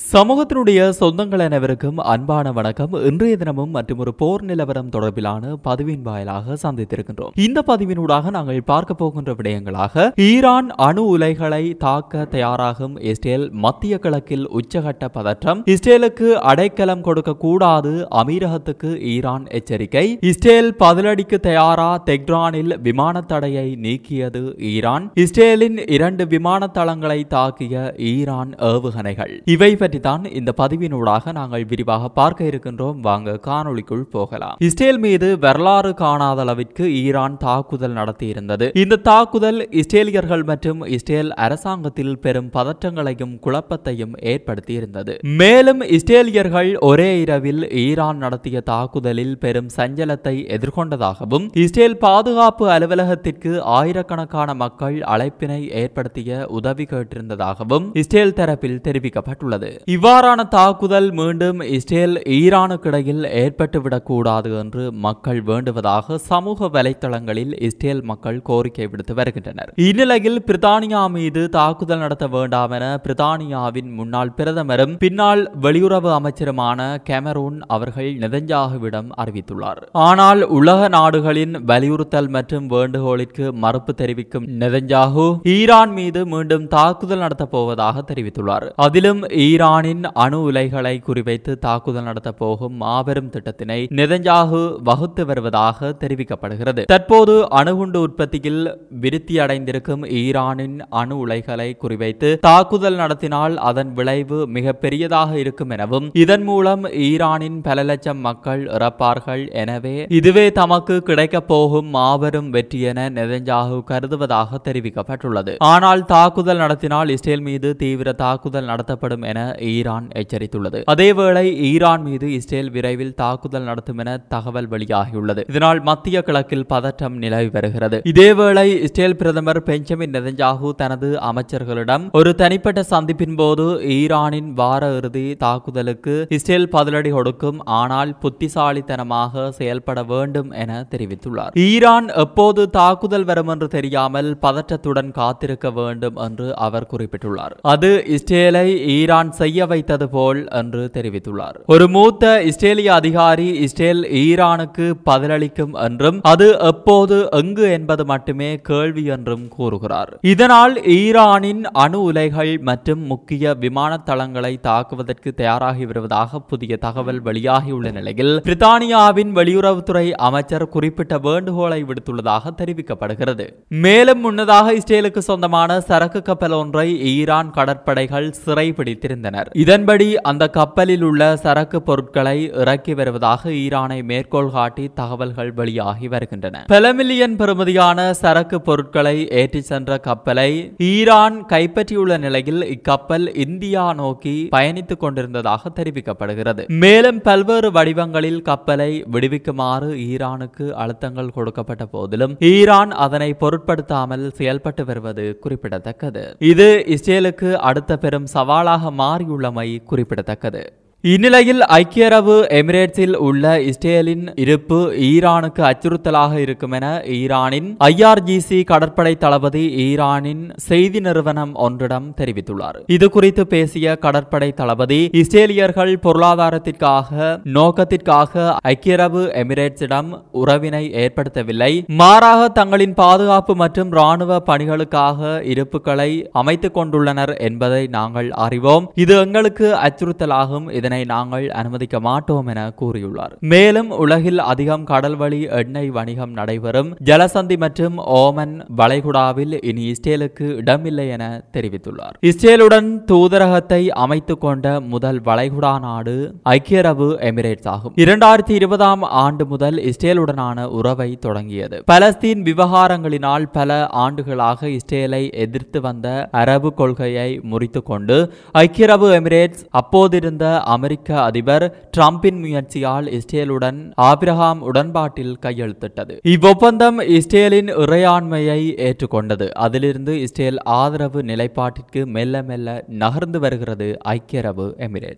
சமூகத்தினுடைய சொந்தங்கள் அனைவருக்கும் அன்பான வணக்கம் இன்றைய தினமும் மற்றும் ஒரு போர் நிலவரம் தொடர்பிலான பதிவின் வாயிலாக சந்தித்திருக்கின்றோம் இந்த பதிவினூடாக நாங்கள் பார்க்க போகின்ற விடயங்களாக ஈரான் அணு உலைகளை தாக்க தயாராகும் இஸ்ரேல் மத்திய கிழக்கில் உச்சகட்ட பதற்றம் இஸ்ரேலுக்கு அடைக்கலம் கொடுக்க கூடாது அமீரகத்துக்கு ஈரான் எச்சரிக்கை இஸ்ரேல் பதிலடிக்கு தயாரா தெஹ்ரானில் விமான தடையை நீக்கியது ஈரான் இஸ்ரேலின் இரண்டு விமான தளங்களை தாக்கிய ஈரான் ஏவுகணைகள் இவை பற்றி தான் இந்த பதிவினூடாக நாங்கள் விரிவாக பார்க்க இருக்கின்றோம் வாங்க காணொளிக்குள் போகலாம் இஸ்ரேல் மீது வரலாறு காணாத அளவிற்கு ஈரான் தாக்குதல் நடத்தியிருந்தது இந்த தாக்குதல் இஸ்ரேலியர்கள் மற்றும் இஸ்ரேல் அரசாங்கத்தில் பெரும் பதற்றங்களையும் குழப்பத்தையும் ஏற்படுத்தியிருந்தது மேலும் இஸ்ரேலியர்கள் ஒரே இரவில் ஈரான் நடத்திய தாக்குதலில் பெரும் சஞ்சலத்தை எதிர்கொண்டதாகவும் இஸ்ரேல் பாதுகாப்பு அலுவலகத்திற்கு ஆயிரக்கணக்கான மக்கள் அழைப்பினை ஏற்படுத்திய உதவி கேட்டிருந்ததாகவும் இஸ்ரேல் தரப்பில் தெரிவிக்கப்பட்டுள்ளது இவ்வாறான தாக்குதல் மீண்டும் இஸ்ரேல் ஈரானுக்கு இடையில் ஏற்பட்டுவிடக் கூடாது என்று மக்கள் வேண்டுவதாக சமூக வலைத்தளங்களில் இஸ்ரேல் மக்கள் கோரிக்கை விடுத்து வருகின்றனர் இந்நிலையில் பிரித்தானியா மீது தாக்குதல் நடத்த வேண்டாம் என பிரித்தானியாவின் முன்னாள் பிரதமரும் பின்னால் வெளியுறவு அமைச்சருமான கேமரூன் அவர்கள் நெதஞ்சாகுவிடம் அறிவித்துள்ளார் ஆனால் உலக நாடுகளின் வலியுறுத்தல் மற்றும் வேண்டுகோளிற்கு மறுப்பு தெரிவிக்கும் நெதஞ்சாகு ஈரான் மீது மீண்டும் தாக்குதல் நடத்தப் போவதாக தெரிவித்துள்ளார் அதிலும் ஈரானின் அணு உலைகளை குறிவைத்து தாக்குதல் நடத்த போகும் மாபெரும் திட்டத்தினை நெதஞ்சாகு வகுத்து வருவதாக தெரிவிக்கப்படுகிறது தற்போது அணுகுண்டு உற்பத்தியில் விருத்தி அடைந்திருக்கும் ஈரானின் அணு உலைகளை குறிவைத்து தாக்குதல் நடத்தினால் அதன் விளைவு மிக பெரியதாக இருக்கும் எனவும் இதன் மூலம் ஈரானின் பல லட்சம் மக்கள் இறப்பார்கள் எனவே இதுவே தமக்கு கிடைக்கப் போகும் மாபெரும் வெற்றி என நெதஞ்சாகு கருதுவதாக தெரிவிக்கப்பட்டுள்ளது ஆனால் தாக்குதல் நடத்தினால் இஸ்ரேல் மீது தீவிர தாக்குதல் நடத்தப்படும் என ஈரான் எச்சரித்துள்ளது அதேவேளை ஈரான் மீது இஸ்ரேல் விரைவில் தாக்குதல் நடத்தும் என தகவல் வெளியாகியுள்ளது இதனால் மத்திய கிழக்கில் பதற்றம் நிலவி வருகிறது இதேவேளை இஸ்ரேல் பிரதமர் பெஞ்சமின் நெதஞ்சாகு தனது அமைச்சர்களிடம் ஒரு தனிப்பட்ட சந்திப்பின் போது ஈரானின் வார இறுதி தாக்குதலுக்கு இஸ்ரேல் பதிலடி கொடுக்கும் ஆனால் புத்திசாலித்தனமாக செயல்பட வேண்டும் என தெரிவித்துள்ளார் ஈரான் எப்போது தாக்குதல் வரும் என்று தெரியாமல் பதற்றத்துடன் காத்திருக்க வேண்டும் என்று அவர் குறிப்பிட்டுள்ளார் அது இஸ்ரேலை ஈரான் செய்ய வைத்தது போல் என்று தெரிவித்துள்ளார் ஒரு மூத்த இஸ்ரேலிய அதிகாரி இஸ்ரேல் ஈரானுக்கு பதிலளிக்கும் என்றும் அது எப்போது எங்கு என்பது மட்டுமே கேள்வி என்றும் கூறுகிறார் இதனால் ஈரானின் அணு உலைகள் மற்றும் முக்கிய விமான தளங்களை தாக்குவதற்கு தயாராகி வருவதாக புதிய தகவல் வெளியாகியுள்ள நிலையில் பிரித்தானியாவின் வெளியுறவுத்துறை அமைச்சர் குறிப்பிட்ட வேண்டுகோளை விடுத்துள்ளதாக தெரிவிக்கப்படுகிறது மேலும் முன்னதாக இஸ்ரேலுக்கு சொந்தமான சரக்கு கப்பல் ஒன்றை ஈரான் கடற்படைகள் சிறைபிடித்திருந்தனர் இதன்படி அந்த கப்பலில் உள்ள சரக்கு பொருட்களை இறக்கி வருவதாக ஈரானை மேற்கோள் காட்டி தகவல்கள் வெளியாகி வருகின்றன பல மில்லியன் பெறுமதியான சரக்கு பொருட்களை ஏற்றிச் சென்ற கப்பலை ஈரான் கைப்பற்றியுள்ள நிலையில் இக்கப்பல் இந்தியா நோக்கி பயணித்துக் கொண்டிருந்ததாக தெரிவிக்கப்படுகிறது மேலும் பல்வேறு வடிவங்களில் கப்பலை விடுவிக்குமாறு ஈரானுக்கு அழுத்தங்கள் கொடுக்கப்பட்ட போதிலும் ஈரான் அதனை பொருட்படுத்தாமல் செயல்பட்டு வருவது குறிப்பிடத்தக்கது இது இஸ்ரேலுக்கு அடுத்த பெரும் சவாலாக மாறியுள்ளமை குறிப்பிடத்தக்கது இந்நிலையில் ஐக்கிய அரபு எமிரேட்ஸில் உள்ள இஸ்ரேலின் இருப்பு ஈரானுக்கு அச்சுறுத்தலாக இருக்கும் என ஈரானின் ஐஆர்ஜிசி கடற்படை தளபதி ஈரானின் செய்தி நிறுவனம் ஒன்றிடம் தெரிவித்துள்ளார் இது குறித்து பேசிய கடற்படை தளபதி இஸ்ரேலியர்கள் பொருளாதாரத்திற்காக நோக்கத்திற்காக ஐக்கிய அரபு எமிரேட்ஸிடம் உறவினை ஏற்படுத்தவில்லை மாறாக தங்களின் பாதுகாப்பு மற்றும் ராணுவ பணிகளுக்காக இருப்புகளை அமைத்துக் கொண்டுள்ளனர் என்பதை நாங்கள் அறிவோம் இது எங்களுக்கு அச்சுறுத்தலாகும் இதனை நாங்கள் அனுமதிக்க மாட்டோம் என கூறியுள்ளார் மேலும் உலகில் அதிகம் கடல்வழி எண்ணெய் வணிகம் நடைபெறும் ஜலசந்தி மற்றும் ஓமன் வளைகுடாவில் இனி இஸ்ரேலுக்கு இடமில்லை என தெரிவித்துள்ளார் இஸ்ரேலுடன் தூதரகத்தை அமைத்துக் கொண்ட முதல் வளைகுடா நாடு ஐக்கிய அரபு எமிரேட்ஸ் ஆகும் இரண்டாயிரத்தி இருபதாம் ஆண்டு முதல் இஸ்ரேலுடனான உறவை தொடங்கியது பலஸ்தீன் விவகாரங்களினால் பல ஆண்டுகளாக இஸ்ரேலை எதிர்த்து வந்த அரபு கொள்கையை முறித்துக் கொண்டு ஐக்கிய அரபு எமிரேட்ஸ் அப்போதிருந்த அமெரிக்க அதிபர் டிரம்பின் முயற்சியால் இஸ்ரேலுடன் ஆபிரகாம் உடன்பாட்டில் கையெழுத்திட்டது இவ்வொப்பந்தம் இஸ்ரேலின் இறையாண்மையை ஏற்றுக்கொண்டது அதிலிருந்து இஸ்ரேல் ஆதரவு நிலைப்பாட்டிற்கு மெல்ல மெல்ல நகர்ந்து வருகிறது ஐக்கிய அரபு எமிரேட்ஸ்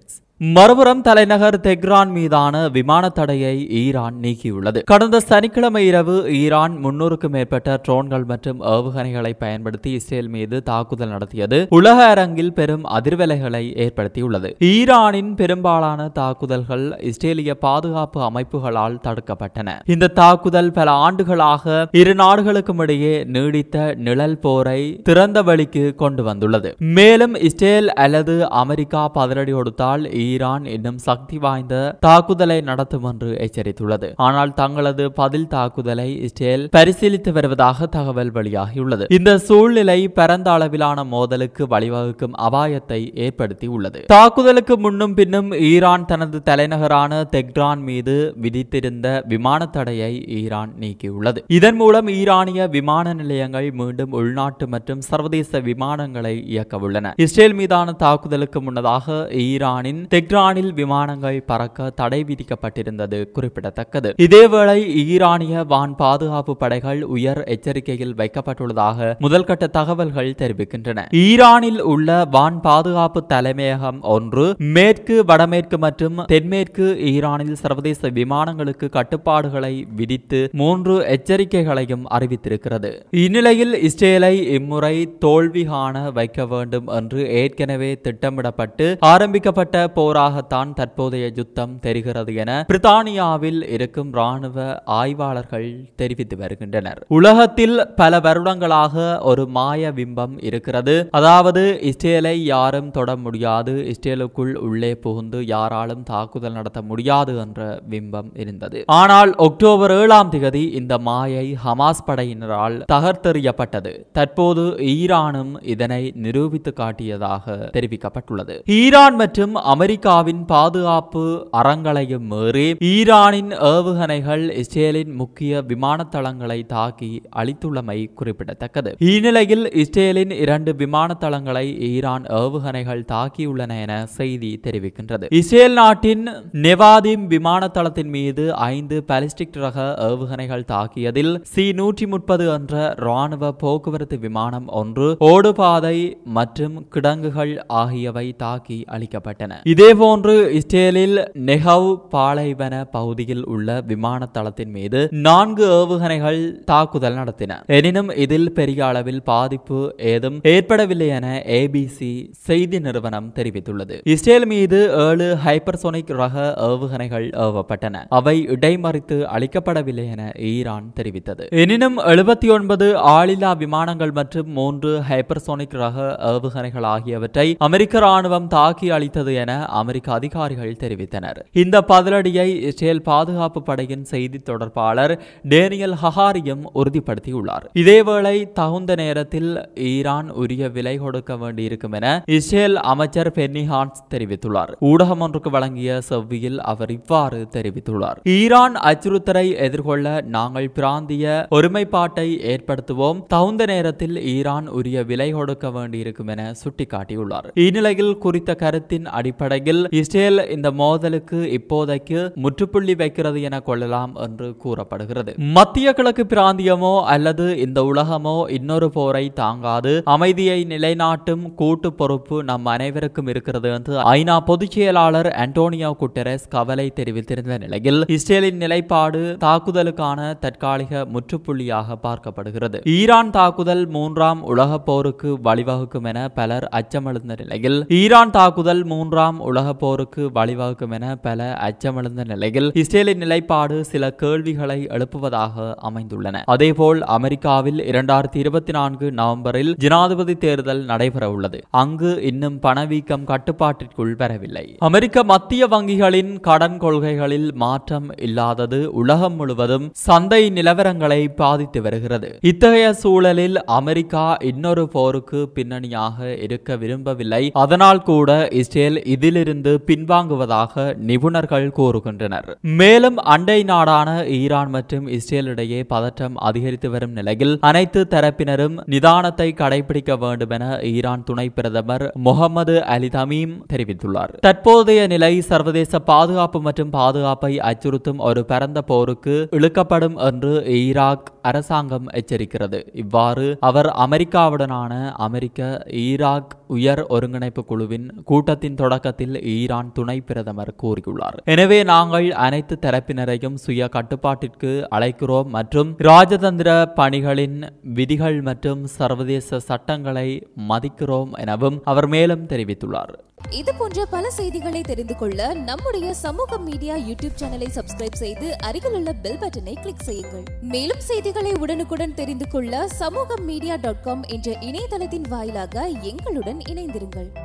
மறுபுறம் தலைநகர் தெஹ்ரான் மீதான விமான தடையை ஈரான் நீக்கியுள்ளது கடந்த சனிக்கிழமை இரவு ஈரான் முன்னூறுக்கும் மேற்பட்ட ட்ரோன்கள் மற்றும் ஏவுகணைகளை பயன்படுத்தி இஸ்ரேல் மீது தாக்குதல் நடத்தியது உலக அரங்கில் பெரும் அதிர்வலைகளை ஏற்படுத்தியுள்ளது ஈரானின் பெரும்பாலான தாக்குதல்கள் இஸ்ரேலிய பாதுகாப்பு அமைப்புகளால் தடுக்கப்பட்டன இந்த தாக்குதல் பல ஆண்டுகளாக இரு நாடுகளுக்கும் இடையே நீடித்த நிழல் போரை திறந்த வழிக்கு கொண்டு வந்துள்ளது மேலும் இஸ்ரேல் அல்லது அமெரிக்கா பதிலடி கொடுத்தால் ஈரான் இன்னும் சக்தி வாய்ந்த தாக்குதலை நடத்தும் என்று எச்சரித்துள்ளது ஆனால் தங்களது பதில் தாக்குதலை இஸ்ரேல் பரிசீலித்து வருவதாக தகவல் வெளியாகியுள்ளது இந்த சூழ்நிலை பரந்த அளவிலான மோதலுக்கு வழிவகுக்கும் அபாயத்தை ஏற்படுத்தியுள்ளது தாக்குதலுக்கு முன்னும் பின்னும் ஈரான் தனது தலைநகரான தெஹ்ரான் மீது விதித்திருந்த விமான தடையை ஈரான் நீக்கியுள்ளது இதன் மூலம் ஈரானிய விமான நிலையங்கள் மீண்டும் உள்நாட்டு மற்றும் சர்வதேச விமானங்களை இயக்கவுள்ளன இஸ்ரேல் மீதான தாக்குதலுக்கு முன்னதாக ஈரானின் தெஹ்ரானில் விமானங்கள் பறக்க தடை விதிக்கப்பட்டிருந்தது குறிப்பிடத்தக்கது இதேவேளை ஈரானிய வான் பாதுகாப்பு படைகள் உயர் எச்சரிக்கையில் வைக்கப்பட்டுள்ளதாக முதல்கட்ட தகவல்கள் தெரிவிக்கின்றன ஈரானில் உள்ள வான் பாதுகாப்பு தலைமையகம் ஒன்று மேற்கு வடமேற்கு மற்றும் தென்மேற்கு ஈரானில் சர்வதேச விமானங்களுக்கு கட்டுப்பாடுகளை விதித்து மூன்று எச்சரிக்கைகளையும் அறிவித்திருக்கிறது இந்நிலையில் இஸ்ரேலை இம்முறை தோல்வி காண வைக்க வேண்டும் என்று ஏற்கனவே திட்டமிடப்பட்டு ஆரம்பிக்கப்பட்ட போராகத்தான் தற்போதைய யுத்தம் தெரிகிறது என பிரித்தானியாவில் இருக்கும் ராணுவ ஆய்வாளர்கள் தெரிவித்து வருகின்றனர் உலகத்தில் பல வருடங்களாக ஒரு மாய பிம்பம் இருக்கிறது அதாவது இஸ்ரேலை யாரும் தொட முடியாது இஸ்ரேலுக்குள் உள்ளே புகுந்து யாராலும் தாக்குதல் நடத்த முடியாது என்ற பிம்பம் இருந்தது ஆனால் அக்டோபர் ஏழாம் திகதி இந்த மாயை ஹமாஸ் படையினரால் தகர்த்தெறியப்பட்டது தற்போது ஈரானும் இதனை நிரூபித்து காட்டியதாக தெரிவிக்கப்பட்டுள்ளது ஈரான் மற்றும் அமெரிக்காவின் பாதுகாப்பு அறங்களையும் மீறி ஈரானின் ஏவுகணைகள் இஸ்ரேலின் முக்கிய விமான தளங்களை தாக்கி அளித்துள்ளமை குறிப்பிடத்தக்கது இந்நிலையில் இஸ்ரேலின் இரண்டு விமான தளங்களை ஈரான் ஏவுகணைகள் தாக்கியுள்ளன என செய்தி தெரிவிக்கின்றது இஸ்ரேல் நாட்டின் நெவாதிம் விமான தளத்தின் மீது ஐந்து பாலிஸ்டிக் ரக ஏவுகணைகள் தாக்கியதில் சி நூற்றி முப்பது என்ற ராணுவ போக்குவரத்து விமானம் ஒன்று ஓடுபாதை மற்றும் கிடங்குகள் ஆகியவை தாக்கி அளிக்கப்பட்டன இதேபோன்று இஸ்ரேலில் நெஹவ் பாலைவன பகுதியில் உள்ள விமான தளத்தின் மீது நான்கு ஏவுகணைகள் தாக்குதல் நடத்தின எனினும் இதில் பெரிய அளவில் பாதிப்பு ஏதும் ஏற்படவில்லை என ஏபிசி செய்தி நிறுவனம் தெரிவித்துள்ளது இஸ்ரேல் மீது ஏழு ஹைப்பர்சோனிக் ரக ஏவுகணைகள் ஏவப்பட்டன அவை இடைமறித்து அளிக்கப்படவில்லை என ஈரான் தெரிவித்தது எனினும் எழுபத்தி ஒன்பது ஆளில்லா விமானங்கள் மற்றும் மூன்று ஹைப்பர்சோனிக் ரக ஏவுகணைகள் ஆகியவற்றை அமெரிக்க ராணுவம் தாக்கி அளித்தது என அமெரிக்க அதிகாரிகள் தெரிவித்தனர் இந்த பதிலடியை இஸ்ரேல் பாதுகாப்பு படையின் செய்தி தொடர்பாளர் டேனியல் ஹஹாரியும் உறுதிப்படுத்தியுள்ளார் இதேவேளை தகுந்த நேரத்தில் ஈரான் உரிய விலை கொடுக்க வேண்டியிருக்கும் என இஸ்ரேல் அமைச்சர் பென்னி ஹான்ஸ் தெரிவித்துள்ளார் ஊடகம் ஒன்றுக்கு வழங்கிய செவ்வியில் அவர் இவ்வாறு தெரிவித்துள்ளார் ஈரான் அச்சுறுத்தலை எதிர்கொள்ள நாங்கள் பிராந்திய ஒருமைப்பாட்டை ஏற்படுத்துவோம் தகுந்த நேரத்தில் ஈரான் உரிய விலை கொடுக்க வேண்டியிருக்கும் என சுட்டிக்காட்டியுள்ளார் இந்நிலையில் குறித்த கருத்தின் அடிப்படையில் இஸ்ரேல் இந்த மோதலுக்கு இப்போதைக்கு முற்றுப்புள்ளி வைக்கிறது என கொள்ளலாம் என்று கூறப்படுகிறது மத்திய கிழக்கு பிராந்தியமோ அல்லது இந்த உலகமோ இன்னொரு போரை தாங்காது அமைதியை நிலைநாட்டும் கூட்டு பொறுப்பு நம் அனைவருக்கும் இருக்கிறது என்று ஐநா பொதுச் செயலாளர் அன்டோனியோ குட்டரஸ் கவலை தெரிவித்திருந்த நிலையில் இஸ்ரேலின் நிலைப்பாடு தாக்குதலுக்கான தற்காலிக முற்றுப்புள்ளியாக பார்க்கப்படுகிறது ஈரான் தாக்குதல் மூன்றாம் உலகப் போருக்கு வழிவகுக்கும் என பலர் அச்சமெழுந்த நிலையில் ஈரான் தாக்குதல் மூன்றாம் உலகப் போருக்கு வழிவகுக்கும் என பல அச்சமெழுந்த நிலையில் இஸ்ரேலின் நிலைப்பாடு சில கேள்விகளை எழுப்புவதாக அமைந்துள்ளன அதேபோல் அமெரிக்காவில் இரண்டாயிரத்தி இருபத்தி நான்கு நவம்பரில் ஜனாதிபதி தேர்தல் நடைபெற உள்ளது அங்கு இன்னும் பணவீக்கம் கட்டுப்பாட்டிற்குள் வரவில்லை அமெரிக்க மத்திய வங்கிகளின் கடன் கொள்கைகளில் மாற்றம் இல்லாதது உலகம் முழுவதும் சந்தை நிலவரங்களை பாதித்து வருகிறது இத்தகைய சூழலில் அமெரிக்கா இன்னொரு போருக்கு பின்னணியாக இருக்க விரும்பவில்லை அதனால் கூட இஸ்ரேல் இதிலிருந்து பின்வாங்குவதாக நிபுணர்கள் கூறுகின்றனர் மேலும் அண்டை நாடான ஈரான் மற்றும் இஸ்ரேல் இடையே பதற்றம் அதிகரித்து வரும் நிலையில் அனைத்து தரப்பினரும் நிதானத்தை கடைபிடிக்க வேண்டும் என ஈரான் துணை பிரதமர் முகமது அலி தமீம் தெரிவித்துள்ளார் தற்போதைய நிலை சர்வதேச பாதுகாப்பு மற்றும் பாதுகாப்பை அச்சுறுத்தும் ஒரு பரந்த போருக்கு இழுக்கப்படும் என்று ஈராக் அரசாங்கம் எச்சரிக்கிறது இவ்வாறு அவர் அமெரிக்காவுடனான அமெரிக்க ஈராக் உயர் ஒருங்கிணைப்பு குழுவின் கூட்டத்தின் தொடக்கத்தில் அறிக்கையில் ஈரான் துணை பிரதமர் கூறியுள்ளார் எனவே நாங்கள் அனைத்து தரப்பினரையும் சுய கட்டுப்பாட்டிற்கு அழைக்கிறோம் மற்றும் ராஜதந்திர பணிகளின் விதிகள் மற்றும் சர்வதேச சட்டங்களை மதிக்கிறோம் எனவும் அவர் மேலும் தெரிவித்துள்ளார் இது போன்ற பல செய்திகளை தெரிந்து கொள்ள நம்முடைய சமூக மீடியா யூடியூப் சேனலை சப்ஸ்கிரைப் செய்து அருகில் உள்ள பெல் பட்டனை கிளிக் செய்யுங்கள் மேலும் செய்திகளை உடனுக்குடன் தெரிந்து கொள்ள சமூக மீடியா டாட் காம் என்ற இணையதளத்தின் வாயிலாக எங்களுடன் இணைந்திருங்கள்